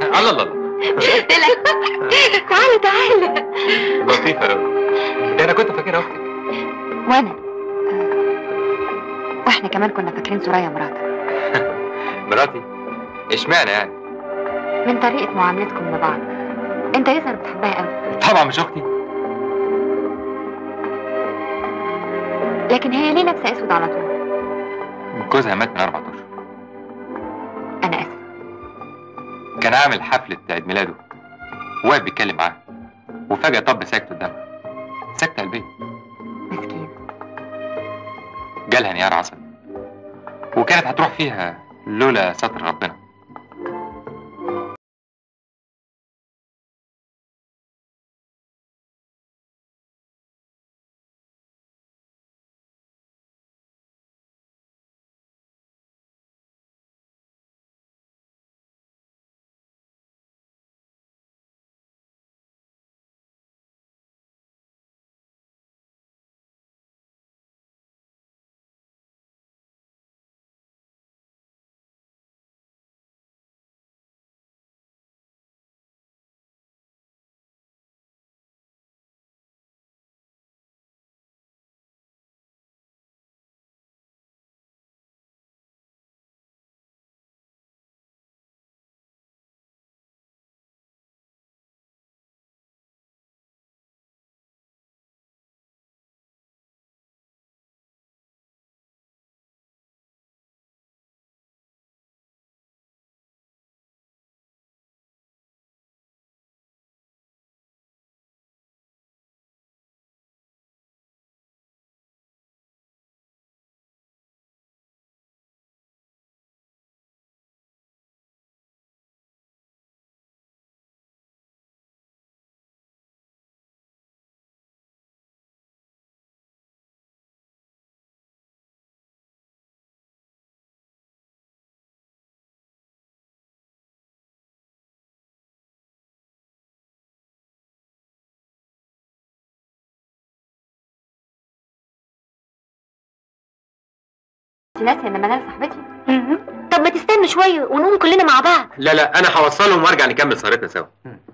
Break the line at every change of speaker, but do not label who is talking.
الله الله الله
مش قلت لك تعالى تعالى
لطيفه قوي ده انا كنت فاكرها اختك
وانا آه، واحنا كمان كنا فاكرين سوريا مراتك
مراتي اشمعنى يعني
من طريقة معاملتكم لبعض انت يظهر بتحبها قوي
طبعا مش اختي
لكن هي ليه لابسة اسود على طول
جوزها مات من اربع اشهر
انا اسف
كان عامل حفله عيد ميلاده وواقف بيتكلم معاها وفجاه طب ساكت قدامها سكتة قلبيه
مسكين
جالها انهيار عصبي وكانت هتروح فيها لولا ستر ربنا
انت ناسية ان منال صاحبتي
طب ما تستنوا شويه ونقوم كلنا مع بعض
لا لا انا هوصلهم وارجع نكمل سهرتنا سوا